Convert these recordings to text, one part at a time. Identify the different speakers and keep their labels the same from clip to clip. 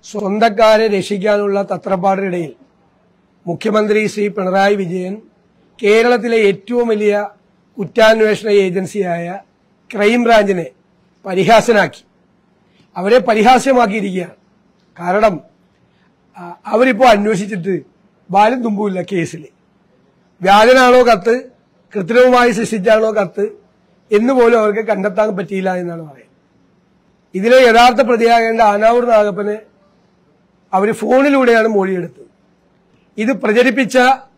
Speaker 1: സ്വന്തക്കാരെ രക്ഷിക്കാനുള്ള തത്രപ്പാടിനിടയിൽ മുഖ്യമന്ത്രി ശ്രീ പിണറായി വിജയൻ കേരളത്തിലെ ഏറ്റവും വലിയ കുറ്റാന്വേഷണ ഏജൻസിയായ ക്രൈംബ്രാഞ്ചിനെ പരിഹാസനാക്കി അവരെ പരിഹാസ്യമാക്കിയിരിക്കുകയാണ് കാരണം ആ, അവരിപ്പോ അന്വേഷിച്ചിട്ട് ബാലും തുമ്പുമില്ല കേസിൽ വ്യാജനാണോ കത്ത് കൃത്രിമമായി സൃഷ്ടിച്ചാണോ കത്ത് എന്ന് പോലും അവർക്ക് കണ്ടെത്താൻ പറ്റിയില്ല എന്നാണ് പറയുന്നത് ഇതിലെ യഥാർത്ഥ പ്രതിയാകേണ്ട ആനാവൂർ നാഗപ്പനെ അവർ ഫോണിലൂടെയാണ് മൊഴിയെടുത്തത് ഇത് പ്രചരിപ്പിച്ച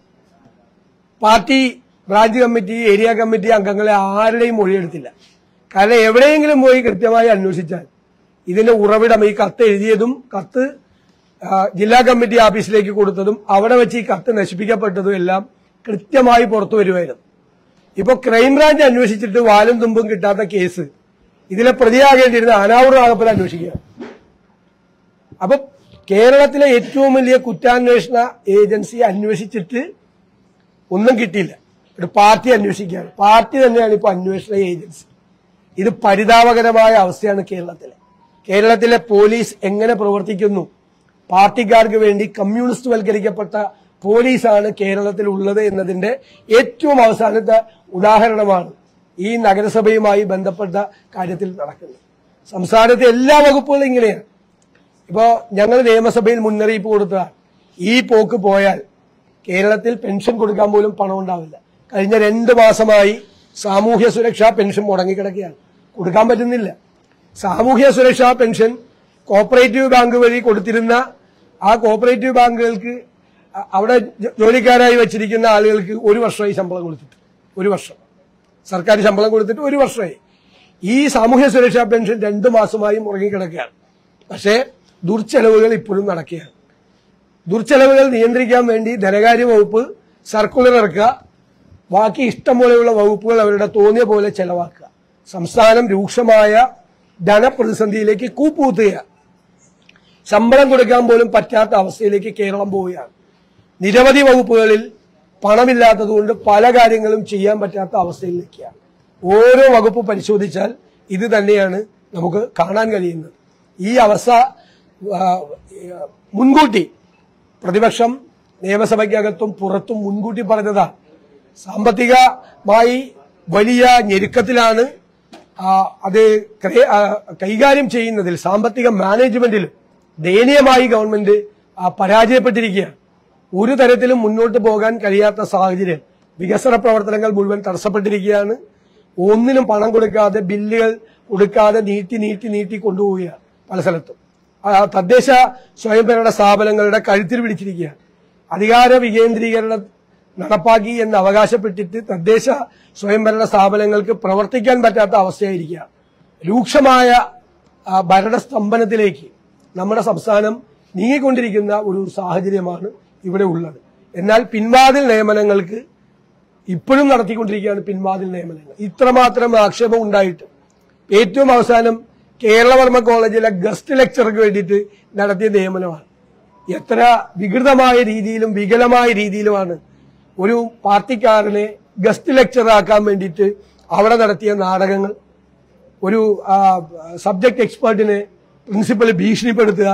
Speaker 1: party branch committee area committee അംഗങ്ങളെ ആരുടെയും മൊഴിയെടുത്തില്ല കാരണം എവിടെയെങ്കിലും പോയി കൃത്യമായി അന്വേഷിച്ചാൽ ഇതിന്റെ ഉറവിടം ഈ കത്ത് എഴുതിയതും കത്ത് ആ, ജില്ലാ കമ്മിറ്റി ഓഫീസിലേക്ക് കൊടുത്തതും അവിടെ വെച്ച് ഈ കത്ത് നശിപ്പിക്കപ്പെട്ടതും എല്ലാം കൃത്യമായി പുറത്തു വരുമായിരുന്നു ഇപ്പൊ ക്രൈംബ്രാഞ്ച് അന്വേഷിച്ചിട്ട് വാലും തുമ്പും കിട്ടാത്ത കേസ് ഇതിലെ പ്രതിയാകേണ്ടിയിരുന്ന അനാവൂർ നാഗപ്പൻ അന്വേഷിക്കുക അപ്പൊ കേരളത്തിലെ ഏറ്റവും വലിയ കുറ്റാന്വേഷണ ഏജൻസി അന്വേഷിച്ചിട്ട് ഒന്നും കിട്ടിയില്ല ഒരു പാർട്ടി അന്വേഷിക്കുകയാണ് പാർട്ടി തന്നെയാണ് ഇപ്പോൾ അന്വേഷണ ഏജൻസി ഇത് പരിതാപകരമായ അവസ്ഥയാണ് കേരളത്തിലെ കേരളത്തിലെ പോലീസ് എങ്ങനെ പ്രവർത്തിക്കുന്നു പാർട്ടിക്കാർക്ക് വേണ്ടി കമ്മ്യൂണിസ്റ്റ് വൽക്കരിക്കപ്പെട്ട പോലീസാണ് കേരളത്തിൽ ഉള്ളത് എന്നതിന്റെ ഏറ്റവും അവസാനത്തെ ഉദാഹരണമാണ് ഈ നഗരസഭയുമായി ബന്ധപ്പെട്ട കാര്യത്തിൽ നടക്കുന്നത് സംസ്ഥാനത്തെ എല്ലാ വകുപ്പുകളും ഇങ്ങനെയാണ് ഇപ്പോ ഞങ്ങൾ നിയമസഭയിൽ മുന്നറിയിപ്പ് കൊടുത്തതാണ് ഈ പോക്ക് പോയാൽ കേരളത്തിൽ പെൻഷൻ കൊടുക്കാൻ പോലും പണം ഉണ്ടാവില്ല കഴിഞ്ഞ രണ്ട് മാസമായി സാമൂഹ്യ സുരക്ഷാ പെൻഷൻ മുടങ്ങിക്കിടക്കുകയാണ് കൊടുക്കാൻ പറ്റുന്നില്ല സാമൂഹ്യ സുരക്ഷാ പെൻഷൻ കോപ്പറേറ്റീവ് ബാങ്ക് വഴി കൊടുത്തിരുന്ന ആ കോപ്പറേറ്റീവ് ബാങ്കുകൾക്ക് അ- അവിടെ ജോ- ജോലിക്കാരായി വെച്ചിരിക്കുന്ന ആളുകൾക്ക് ഒരു വർഷമായി ശമ്പളം കൊടുത്തിട്ട് ഒരു വർഷം സർക്കാർ ശമ്പളം കൊടുത്തിട്ട് ഒരു വർഷമായി ഈ സാമൂഹ്യ സുരക്ഷാ പെൻഷൻ രണ്ടു മാസമായി മുടങ്ങിക്കിടക്കുകയാണ് പക്ഷേ ദുർച്ചെലവുകൾ ഇപ്പോഴും നടക്കുകയാണ് ദുർച്ചെലവുകൾ നിയന്ത്രിക്കാൻ വേണ്ടി ധനകാര്യ വകുപ്പ് സർക്കുലർ ഇറക്കുക ബാക്കി ഇഷ്ടം പോലെയുള്ള വകുപ്പുകൾ അവരുടെ തോന്നിയ പോലെ ചെലവാക്കുക സംസ്ഥാനം രൂക്ഷമായ ധനപ്രതിസന്ധിയിലേക്ക് കൂപ്പുകുത്തുകയാണ് ശമ്പളം കൊടുക്കാൻ പോലും പറ്റാത്ത അവസ്ഥയിലേക്ക് കേരളം പോവുകയാണ് നിരവധി വകുപ്പുകളിൽ പണമില്ലാത്തതുകൊണ്ട് പല കാര്യങ്ങളും ചെയ്യാൻ പറ്റാത്ത അവസ്ഥയിൽ നിൽക്കുകയാണ് ഓരോ വകുപ്പ് പരിശോധിച്ചാൽ ഇത് തന്നെയാണ് നമുക്ക് കാണാൻ കഴിയുന്നത് ഈ അവസ്ഥ ആ, മുൻകൂട്ടി പ്രതിപക്ഷം നിയമസഭയ്ക്കകത്തും പുറത്തും മുൻകൂട്ടി പറഞ്ഞതാണ് സാമ്പത്തികമായി വലിയ ഞെരുക്കത്തിലാണ് ആ, അത് ക്രേ- ആ, കൈകാര്യം ചെയ്യുന്നതിൽ സാമ്പത്തിക മാനേജ്മെന്റിൽ ദയനീയമായി ഗവൺമെന്റ് ആ, പരാജയപ്പെട്ടിരിക്കുകയാണ് ഒരു തരത്തിലും മുന്നോട്ട് പോകാൻ കഴിയാത്ത സാഹചര്യം വികസന പ്രവർത്തനങ്ങൾ മുഴുവൻ തടസ്സപ്പെട്ടിരിക്കുകയാണ് ഒന്നിനും പണം കൊടുക്കാതെ ബില്ലുകൾ കൊടുക്കാതെ നീട്ടി നീട്ടി നീട്ടി കൊണ്ടുപോവുകയാണ് പല സ്ഥലത്തും ആ, തദ്ദേശ സ്വയംഭരണ സ്ഥാപനങ്ങളുടെ കഴുത്തിൽ പിടിച്ചിരിക്കുകയാണ് അധികാര വികേന്ദ്രീകരണം നടപ്പാക്കി എന്ന് അവകാശപ്പെട്ടിട്ട് തദ്ദേശ സ്വയംഭരണ സ്ഥാപനങ്ങൾക്ക് പ്രവർത്തിക്കാൻ പറ്റാത്ത അവസ്ഥയായിരിക്കുകയാണ് രൂക്ഷമായ ആ, ഭരണസ്തംഭനത്തിലേക്ക് നമ്മുടെ സംസ്ഥാനം നീങ്ങിക്കൊണ്ടിരിക്കുന്ന ഒരു സാഹചര്യമാണ് ഇവിടെ ഉള്ളത് എന്നാൽ പിൻവാതിൽ നിയമനങ്ങൾക്ക് ഇപ്പോഴും നടത്തിക്കൊണ്ടിരിക്കുകയാണ് പിൻവാതിൽ നിയമനങ്ങൾ ഇത്രമാത്രം ആക്ഷേപം ഉണ്ടായിട്ട് ഏറ്റവും അവസാനം കേരളവർമ്മ കോളേജിലെ ഗസ്റ്റ് ലെക്ചർക്ക് വേണ്ടിയിട്ട് നടത്തിയ നിയമനമാണ് എത്ര വികൃതമായ രീതിയിലും വികലമായ രീതിയിലുമാണ് ഒരു പാർട്ടിക്കാരനെ ഗസ്റ്റ് ലെക്ചർ ആക്കാൻ വേണ്ടിയിട്ട് അവിടെ നടത്തിയ നാടകങ്ങൾ ഒരു സബ്ജക്ട് എക്സ്പേർട്ടിനെ പ്രിൻസിപ്പൽ ഭീഷണിപ്പെടുത്തുക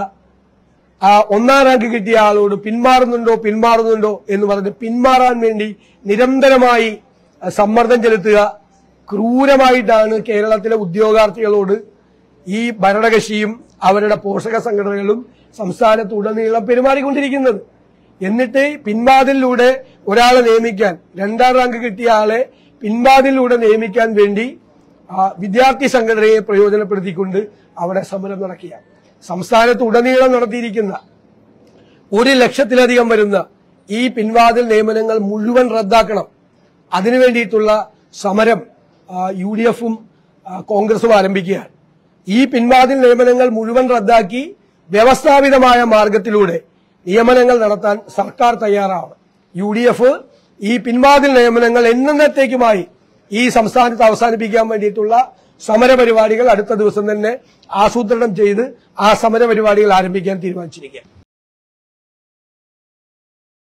Speaker 1: ആ ഒന്നാം റാങ്ക് കിട്ടിയ ആളോട് പിന്മാറുന്നുണ്ടോ പിന്മാറുന്നുണ്ടോ എന്ന് പറഞ്ഞ് പിന്മാറാൻ വേണ്ടി നിരന്തരമായി ആ, സമ്മർദ്ദം ചെലുത്തുക ക്രൂരമായിട്ടാണ് കേരളത്തിലെ ഉദ്യോഗാർത്ഥികളോട് ഈ ഭരണകക്ഷിയും അവരുടെ പോഷക സംഘടനകളും സംസ്ഥാനത്തുടനീളം പെരുമാറിക്കൊണ്ടിരിക്കുന്നത് എന്നിട്ട് പിൻവാതിലൂടെ ഒരാളെ നിയമിക്കാൻ രണ്ടാം റാങ്ക് കിട്ടിയ ആളെ പിൻവാതിലൂടെ നിയമിക്കാൻ വേണ്ടി ആ, വിദ്യാർത്ഥി സംഘടനയെ പ്രയോജനപ്പെടുത്തിക്കൊണ്ട് അവിടെ സമരം നടക്കുക സംസ്ഥാനത്ത് ഉടനീളം നടത്തിയിരിക്കുന്ന ഒരു ലക്ഷത്തിലധികം വരുന്ന ഈ പിൻവാതിൽ നിയമനങ്ങൾ മുഴുവൻ റദ്ദാക്കണം അതിനു വേണ്ടിയിട്ടുള്ള സമരം യു ഡി എഫും കോൺഗ്രസും ആരംഭിക്കുകയാണ് ഈ പിൻവാതിൽ നിയമനങ്ങൾ മുഴുവൻ റദ്ദാക്കി വ്യവസ്ഥാപിതമായ മാർഗത്തിലൂടെ നിയമനങ്ങൾ നടത്താൻ സർക്കാർ തയ്യാറാവണം യു ഡി എഫ് ഈ പിൻവാതിൽ നിയമനങ്ങൾ എന്നത്തേക്കുമായി ഈ സംസ്ഥാനത്ത് അവസാനിപ്പിക്കാൻ വേണ്ടിയിട്ടുള്ള സമരപരിപാടികൾ അടുത്ത ദിവസം തന്നെ ആസൂത്രണം ചെയ്ത് ആ സമരപരിപാടികൾ ആരംഭിക്കാൻ തീരുമാനിച്ചിരിക്കുകയാണ്